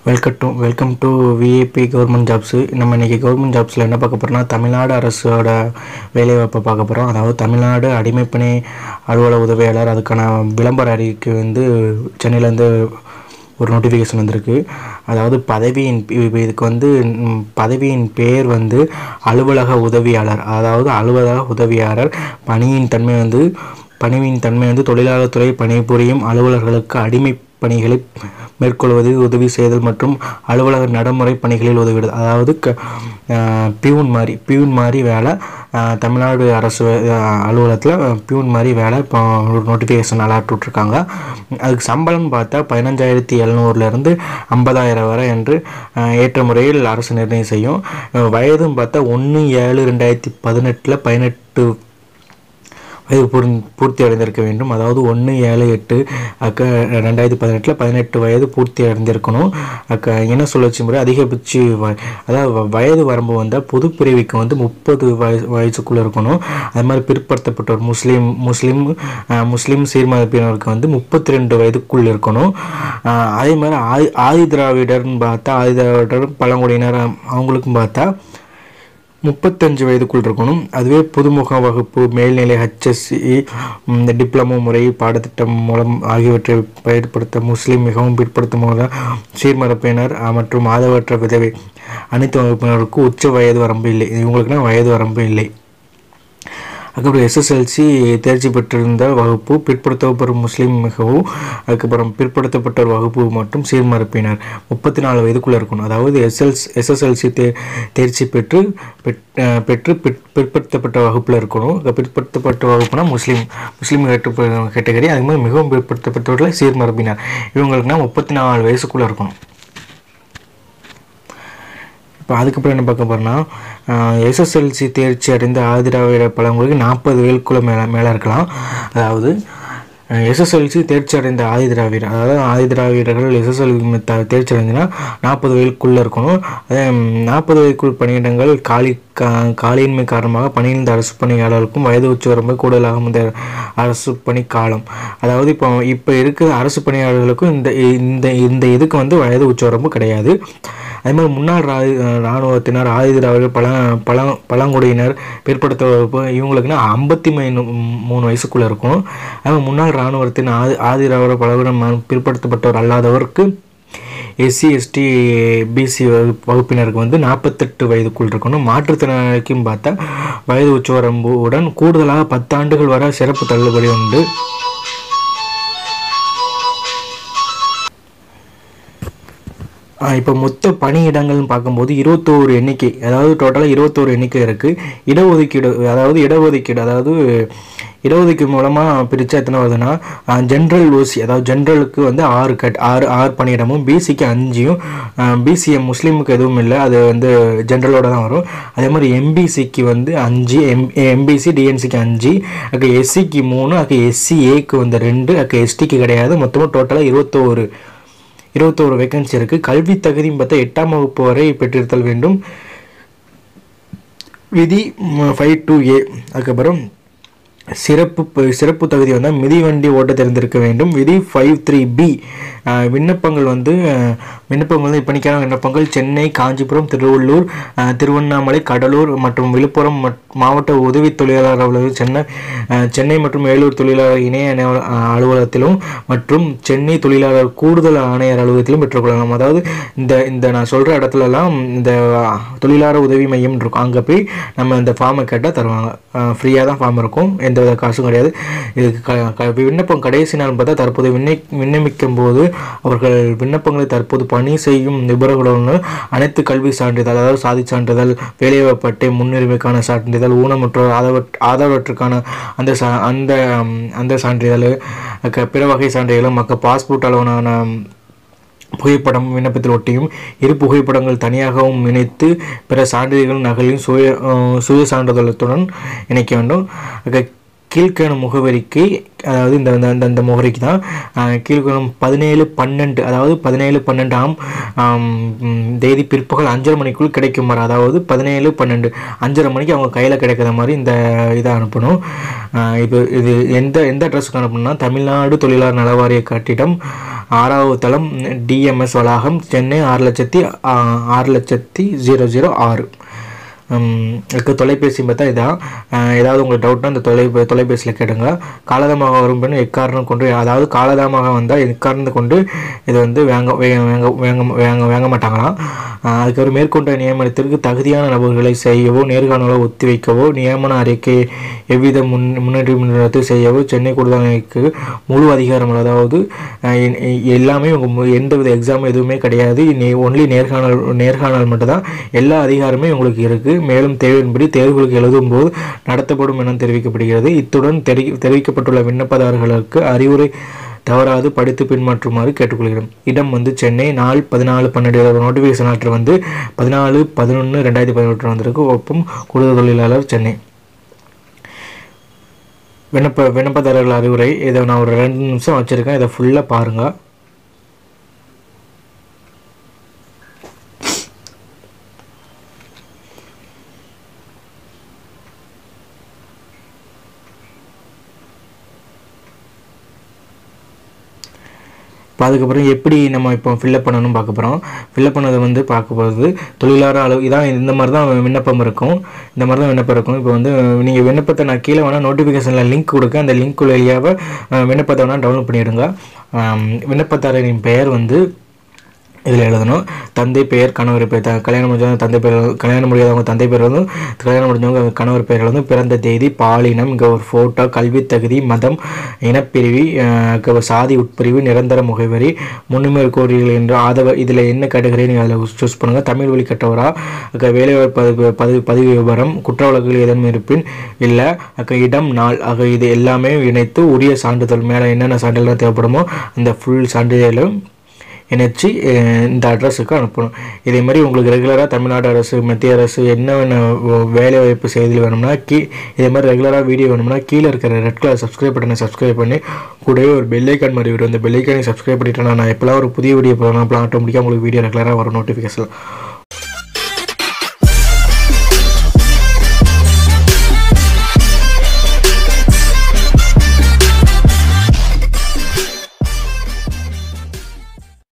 welcome to welcome to VAP government jobs நம்ம இன்றைக்கி government ஜாப்ஸில் என்ன பார்க்க போகிறோம்னா தமிழ்நாடு அரசோட வேலைவாய்ப்பை பார்க்க போகிறோம் அதாவது தமிழ்நாடு அடிமைப்பணி அலுவலக உதவியாளர் அதுக்கான விளம்பர அறிக்கை வந்து சென்னையிலேருந்து ஒரு நோட்டிஃபிகேஷன் வந்திருக்கு அதாவது பதவியின் பி- இப்ப இதுக்கு வந்து ம், பதவியின் பேர் வந்து அலுவலக உதவியாளர் அதாவது அலுவலக உதவியாளர் பணியின் தன்மை வந்து பணியின் தன்மை வந்து தொழிலாளர் துறை பணிபுரியும் அலுவலர்களுக்கு அடிமை பணிகளை மேற்கொள்வது உதவி செய்தல் மற்றும் அலுவலக நடைமுறை பணிகளில் உதவிடுது அதாவது க பியூன் மாதிரி பியூன் மாதிரி வேலை அஹ், தமிழ்நாடு அரசு அலுவலகத்தில் பியூன் மாதிரி வேலை இப்போ ஒரு நோட்டிஃபிகேஷன் அலாட் விட்ருக்காங்க அதுக்கு சம்பளம் பார்த்தா பதினஞ்சாயிரத்தி எழுநூறுலேருந்து ஐம்பதாயிரம் வரை என்று அஹ், ஏற்ற முறையில் அரசு நிர்ணயம் செய்யும் அஹ், வயதும் பார்த்தா ஒன்று ஏழு ரெண்டாயிரத்தி பதினெட்டில் பதினெட்டு வயது பூர்த்தி பூர்த்தி அடைந்திருக்க வேண்டும் அதாவது ஒன்று ஏழு எட்டு அக்க ரெண்டாயிரத்தி பதினெட்டில் பதினெட்டு வயது பூர்த்தி அடைந்திருக்கணும் அக்க இன சுழற்சி முறை அதிகபட்ச வ அதாவது வ- வயது வரம்பு வந்தால் பொது பிரிவுக்கு வந்து முப்பது வயசு வயசுக்குள்ளே இருக்கணும் அது மாதிரி பிற்படுத்தப்பட்டோர் முஸ்லீம் முஸ்லீம் அஹ், முஸ்லீம் சீர்மரப்பினருக்கு வந்து முப்பத்தி ரெண்டு வயதுக்குள் இருக்கணும் அஹ், அதே மாதிரி ஆதி ஆதி திராவிடர்னு பார்த்தா ஆதி திராவிடர் பழங்குடியினர் அவங்களுக்கும் பார்த்தா முப்பத்தஞ்சு வயதுக்குள் இருக்கணும் அதுவே புதுமுக வகுப்பு மேல்நிலை ஹச்எஸ்சி இந்த டிப்ளமோ முறை பாடத்திட்டம் மூலம் ஆகியவற்றை பயன்படுத்த முஸ்லீம் மிகவும் பிற்படுத்தும் மூலம் சீர்மரப்பினர் அஹ், மற்றும் ஆதரவற்ற விதவை அனைத்து வகுப்பினருக்கும் உச்ச வயது வரம்பு இல்லை இவங்களுக்குனா வயது வரம்பு இல்லை அதுக்கப்புறம் எஸ்எஸ்எல்சி தேர்ச்சி பெற்றிருந்த வகுப்பு பிற்படுத்தப்படும் முஸ்லீம் மிகவும் அதுக்கப்புறம் பிற்படுத்தப்பட்டோர் வகுப்பு மற்றும் சீர்மரப்பினர் முப்பத்தி நாலு வயதுக்குள்ளே இருக்கணும் அதாவது எஸ்எல்ஸ் எஸ்எஸ்எல்சி தே தேர்ச்சி பெற்று பெற்- அஹ் பெற்று பிற்- பிற்படுத்தப்பட்ட வகுப்பில் இருக்கணும் இந்த பிற்படுத்தப்பட்ட வகுப்புனா முஸ்லீம் முஸ்லீம் கேட்டகரி அது மாதிரி மிகவும் பிற்படுத்தப்பட்டவர்கள் சீர்மரப்பினர் இவங்களுக்குனா முப்பத்தி நாலு வயசுக்குள்ளே இருக்கணும் இப்போ அதுக்கப்புறம் என்ன பார்க்க போகிறோம்னா எஸ்எஸ்எல்சி தேர்ச்சி அடைந்த ஆதிராவிட பழங்குடிக்கு நாற்பது வயதுக்குள்ளே மேலே மேலே இருக்கலாம் அதாவது எஸ்எஸ்எல்சி தேர்ச்சி அடைந்த ஆதி திராவிடர் அதாவது ஆதி திராவிடர்கள் எஸ்எஸ்எல்சி தேர்ச்சி அடைஞ்சுன்னா நாற்பது வயதுக்குள்ளே இருக்கணும் அதே நாற்பது வயதுக்குள் பணியிடங்கள் காலி கா காலியின்மை காரணமாக பணியிழந்த அரசு பணியாளர்களுக்கும் வயது உச்ச வரம்பு கூடுதலாக இந்த அரசு பணி காலம் அதாவது இப்போ இப்போ இருக்கிற அரசு பணியாளர்களுக்கும் இந்த இந்த இந்த இதுக்கு வந்து வயது உச்ச வரம்பு கிடையாது அதே மாதிரி முன்னாள் ரா இராணுவத்தினர் ஆயுதிராவிடர் பழ பழ பழங்குடியினர் பிற்படுத்த வகுப்பு இவங்களுக்குன்னா ஐம்பத்தி மூணு மூணு வயசுக்குள்ளே இருக்கும் அதே மாதிரி முன்னாள் இராணுவத்தின் ஆதி ஆதிராவிட பழகுன பிற்படுத்தப்பட்டவர் அல்லாதவருக்கு எஸ்சி எஸ்டி பிசி வகுப்பினருக்கு வந்து நாற்பத்தெட்டு வயதுக்குள் இருக்கணும் மாற்றுத்திறனாளிக்கும் பார்த்தா வயது உச்சவரம்புடன் கூடுதலாக பத்தாண்டுகள் வரை சிறப்பு தள்ளுபடி உண்டு இப்போ மொத்த பணியிடங்கள்னு பார்க்கும்போது இருபத்தோரு எண்ணிக்கை அதாவது டோட்டலாக இருபத்தோரு எண்ணிக்கை இருக்குது இடஒதுக்கீடு அதாவது இடஒதுக்கீடு அதாவது இடஒதுக்கீடு மூலமாக பிரித்தா எத்தனை வருதுன்னா ஜென்ரல் ஓசி அதாவது ஜென்ரலுக்கு வந்து ஆறு கட் ஆறு ஆறு பணியிடமும் பிசிக்கு அஞ்சும் பிசிஎம் முஸ்லீமுக்கு எதுவும் இல்லை அது வந்து ஜென்ரலோட தான் வரும் அதே மாதிரி எம்பிசிக்கு வந்து அஞ்சு எம் எம்பிசி டிஎன்சிக்கு அஞ்சு அங்கே எஸ்சிக்கு மூணு அங்கே எஸ்சி ஏக்கு வந்து ரெண்டு அங்கே எஸ்டிக்கு கிடையாது மொத்தமாக டோட்டலாக இருபத்தோரு இருபத்தோரு வேகன்சி இருக்குது கல்வி தகுதியும் பார்த்தா எட்டாம் வகுப்பு வரை பெற்றிருத்தல் வேண்டும் விதி ஃபைவ் டூ ஏ அதுக்கப்புறம் சிறப்பு ப- சிறப்பு தகுதி வந்தால் மிதிவண்டி ஓட்ட தெரிந்திருக்க வேண்டும் விதி ஃபைவ் த்ரீ பி விண்ணப்பங்கள் வந்து அஹ், விண்ணப்பங்கள் வந்து இப்பணிக்கான விண்ணப்பங்கள் சென்னை காஞ்சிபுரம் திருவள்ளூர் அஹ், திருவண்ணாமலை கடலூர் மற்றும் விழுப்புரம் மட்- மாவட்ட உதவி தொழிலாளர் அலுவலகம் சென்னை அஹ், சென்னை மற்றும் வேலூர் தொழிலாளர் இணைய அலுவல- அஹ், அலுவலகத்திலும் மற்றும் சென்னை தொழிலாளர் கூடுதல் ஆணையர் அலுவலகத்திலும் பெற்றுக்கொள்ளலாம் அதாவது இந்த இந்த நான் சொல்கிற இடத்துலலாம் இந்த தொழிலாளர் உதவி மையம் இருக்கும் அங்கே போய் நம்ம இந்த ஃபார்மை கேட்டால் தருவாங்க ஃப்ரீயாக தான் ஃபார்ம் இருக்கும் எந்த வித காசும் கிடையாது இதுக்கு க க- விண்ணப்பம் கடைசி நாள் பார்த்தா தற்போது விண்ணை விண்ணப்பிக்கும் போது அவர்கள் விண்ணப்பங்களை தற்போது பணி செய்யும் நிபுணர்களுடன் அனைத்து கல்வி சான்றிதழ் அதாவது சாதி சான்றிதழ் வேலைவாய்ப்பு அட்டை முன்னுரிமைக்கான சான்றிதழ் ஊனமுற்றோர் ஆதரவற் ஆதரவற்றுக்கான அந்த சா அந்த ம், அந்த சான்றிதழ் அக்க பிற வகை சான்றிதழும் மக்க பாஸ்போர்ட் அளவான புகைப்படம் விண்ணப்பத்தில் ஒட்டியும் இரு புகைப்படங்கள் தனியாகவும் இணைத்து பிற சான்றிதழ்கள் நகலையும் சுய அஹ், சுய சான்றிதழத்துடன் இணைக்க வேண்டும் அக- கீழ்காணும் முகவரிக்கு அதாவது இந்த இந்த- இந்த இந்த முகவரிக்கு தான் அஹ், கீழ்காணும் பதினேழு பன்னெண்டு அதாவது பதினேழு பன்னெண்டாம் ஆம், ம், தேதி பிற்பகல் அஞ்சரை மணிக்குள் கிடைக்கும் வரை அதாவது பதினேழு பன்னெண்டு அஞ்சரை மணிக்கு அவங்க கையில் கிடைக்கிற மாதிரி இந்த இதை அனுப்பணும் அஹ், இப்போ இது எந்த எந்த அட்ரஸுக்கு அனுப்பணும்னா தமிழ்நாடு தொழிலாளர் நல வாரிய கட்டிடம் ஆறாவது தளம் டிஎம்எஸ் வளாகம் சென்னை ஆறு லட்சத்தி ஆ, ஆறு லட்சத்தி ஜீரோ ஜீரோ ஆறு இதுக்கு தொலைபேசி பார்த்தா இதான் அஹ் ஏதாவது உங்களுக்கு டவுட்னா இந்த தொலை தொலைபேசியில் கேட்டுங்க காலதாமமாக வரும் பெண் எக்காரணம் கொண்டு அதாவது காலதாமமாக வந்தால் எக்காரணத்தை கொண்டு இது வந்து வாங்க வேங்க வேங்க வேங்க வேங்க வாங்க மாட்டாங்களாம் அஹ் அதுக்கப்புறம் மேற்கொண்ட நியமனத்திற்கு தகுதியான நபர்களை செய்யவோ நேர்காணலோ ஒத்திவைக்கவோ நியமன அறிக்கை எவ்வித முன் முன்னேற்ற செய்யவோ சென்னை கூடுதலுக்கு முழு அதிகாரம் அதாவது அஹ் எ- எ- எல்லாமே உங்க மு- எந்தவித எக்ஸாம் எதுவுமே கிடையாது ஒன்லி நேர்காணல் நேர்காணல் மட்டும்தான் எல்லா அதிகாரமே உங்களுக்கு இருக்கு மேலும் தேவையின்படி தேர்வுகளுக்கு எழுதும் போது நடத்தப்படும் என தெரிவிக்கப்படுகிறது இத்துடன் தெரி தெரிவிக்கப்பட்டுள்ள விண்ணப்பதாரர்களுக்கு அறிவுரை தவறாது படித்து பின்பற்றுமாறு கேட்டுக்கொள்கிறோம் இடம் வந்து சென்னை நாள் பதினாலு பன்னெண்டு நோட்டிஃபிகேஷன் ஆர்டர் வந்து பதினாலு பதினொன்று ரெண்டாயிரத்தி பதினெட்டு வந்திருக்கு ஒப்பம் கூடுதல் தொழிலாளர் சென்னை விண்ணப்ப விண்ணப்பதாரர்கள் அறிவுரை இதை நான் ஒரு ரெண்டு நிமிஷம் வச்சுருக்கேன் இதை ஃபுல்லாக பாருங்கள் இப்போ அதுக்கப்புறம் எப்படி நம்ம இப்போ ஃபில்லப் பண்ணணும் பார்க்க போகிறோம் ஃபில்லப் பண்ணதை வந்து பார்க்க போகிறது தொழிலாளர் அளவு இதான் இந்த மாதிரி தான் விண்ணப்பம் இருக்கும் இந்த மாதிரி தான் விண்ணப்பம் இருக்கும் இப்போ வந்து நீங்கள் விண்ணப்பத்தை நான் கீழே வேணால் நோட்டிஃபிகேஷனில் லிங்க் கொடுக்க அந்த லிங்க் வழியாக அஹ், விண்ணப்பத்தை வேணால் டவுன்லோட் பண்ணிவிடுங்க ஆம், விண்ணப்பதாரரின் பெயர் வந்து இதில் எழுதணும் தந்தை பெயர் கணவர் பெயர் த- கல்யாணம் முடிஞ்சவங்க தந்தை பெயர் கல்யாணம் முடியாதவங்க தந்தை பேர் வந்து கல்யாணம் முடிஞ்சவங்க கணவர் பெயர் வந்து பிறந்த தேதி பாலினம் இங்கே ஒரு ஃபோட்டோ கல்வி தகுதி மதம் இனப்பிரிவு அஹ், க- சாதி உட்பிரிவு நிரந்தர முகவரி முன்னுரிமை கோரிகள் என்று ஆதவ இதில் என்ன கேட்டகரி நீங்கள் அதில் சூஸ் பண்ணுங்கள் தமிழ் வழி கட்டவரா அக்க வேலைவாய்ப்பு பதிவு பதிவு பதிவு விவரம் குற்ற வழக்குகள் ஏதேனும் இருப்பின் இல்லை அக்க இடம் நாள் ஆக இது எல்லாமே இணைத்து உரிய சான்றிதழ் மேலே என்னென்ன சான்றிதழ்லாம் தேவைப்படுமோ அந்த ஃபுல் சான்றிதழும் இணைச்சி அஹ், இந்த அட்ரஸுக்கு அனுப்பணும் இதே மாதிரி உங்களுக்கு ரெகுலராக தமிழ்நாடு அரசு மத்திய அரசு என்னென்ன வேலை வாய்ப்பு செய்தி வேணும்னா கீ இதே மாதிரி ரெகுலராக வீடியோ வேணும்னா கீழே இருக்கிற ரெட் கலர் சப்ஸ்கிரைப் பட்டனை சப்ஸ்கிரைப் பண்ணி கூடவே ஒரு பெல்லைக்கான் மாதிரி வரும் அந்த பெல்லைக்கானை சப்ஸ்கிரைப் பண்ணிட்டேன்னா நான் எப்போலாம் ஒரு புதிய வீடியோ போகிறேன் அப்போ ஆட்டோமேட்டிக்காக உங்களுக்கு வீடியோ ரெகுலராக வரும் நோட்டிஃபிகேஷன்